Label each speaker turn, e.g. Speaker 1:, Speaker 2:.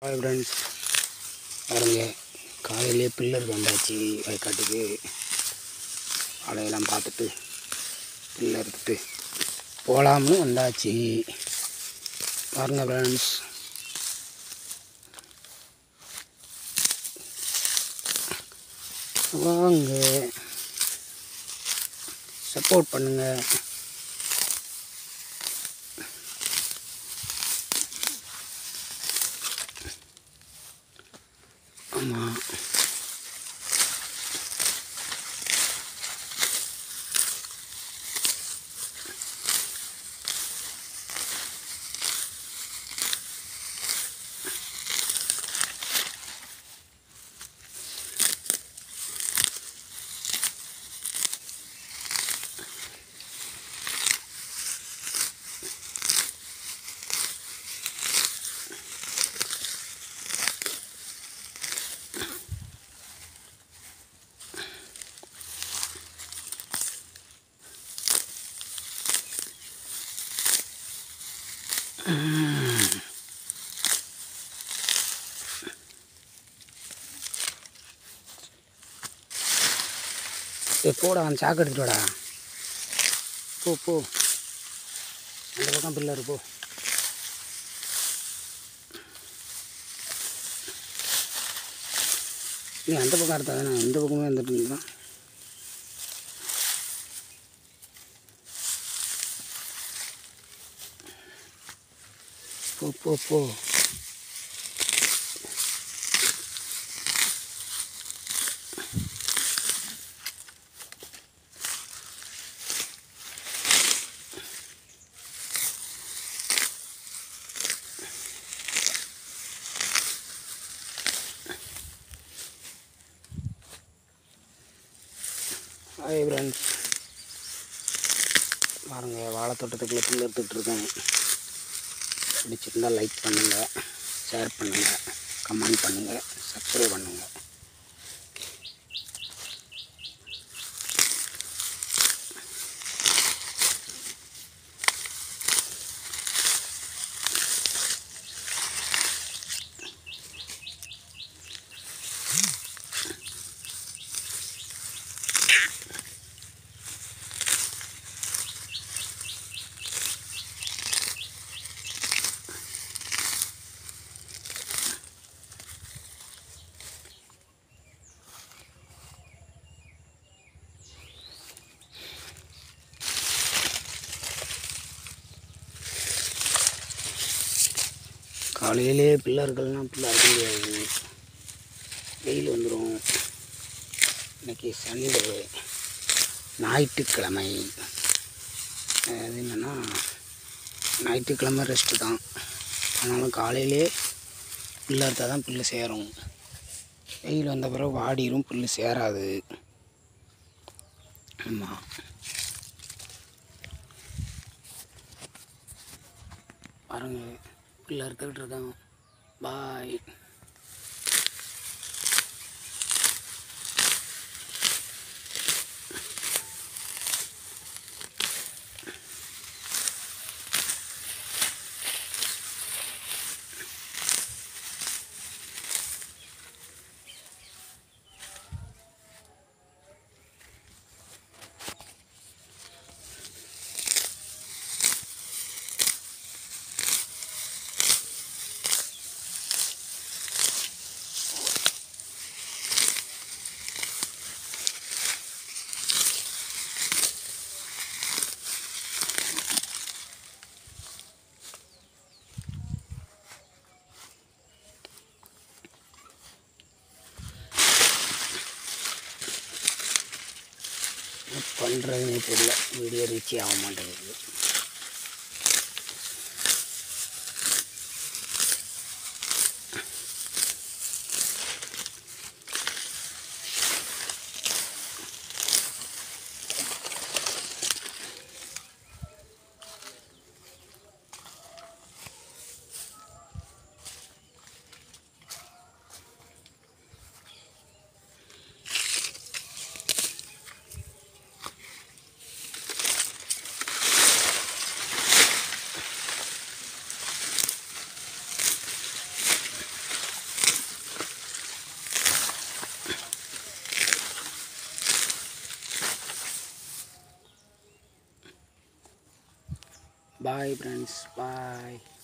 Speaker 1: hi friends பாருங்க காலையிலே பில்லருக்கு வந்தாச்சு வயக்காட்டுக்கு அலையெல்லாம் பார்த்துட்டு பில்லு எடுத்துட்டு போகலாம்னு வந்தாச்சு பாருங்க ஃப்ரெண்ட்ஸ் வாங்க சப்போர்ட் பண்ணுங்கள் ஆமாம் ஏ போடா அந்த சாக்கு எடுத்துட்டு வாடா போ போ அந்த பக்கம் பில்லர் போ நீ அந்த பக்கம் எடுத்தா தானே இந்த பக்கமே வந்துட்டு இருந்தான் போ போ போ ஹாய் ஃப்ரெண்ட்ஸ் பாருங்க வாழைத்தோட்டத்துக்குள்ளே புல் எடுத்துகிட்டு இருக்கேன் பிடிச்சிருந்தா லைக் பண்ணுங்கள் ஷேர் பண்ணுங்கள் கமெண்ட் பண்ணுங்கள் சப்ஸ்கிரைப் பண்ணுங்கள் காலையிலே பிள்ளைர்கள்லாம் பிள்ளை இருக்க முடியாது வெயில் வந்துடும் இன்னைக்கு சண்டே ஞாயிற்றுக்கிழமை அது என்னென்னா ஞாயிற்றுக்கிழமை ரெஸ்ட்டு தான் ஆனாலும் காலையிலே புல்லு அறுத்தால் தான் புல்லு சேரும் வெயில் வந்த பிறகு வாடிரும் புல்லு சேராது ஆமாம் பாருங்க புல்லு அறுத்துக்கிட்டு இருக்கான் பாய் பண்ணுறதுனே தெரியல வீடியோ ரீச் ஆக மாட்டேங்குது பாய் ஃப்ரெண்ட்ஸ் பாய்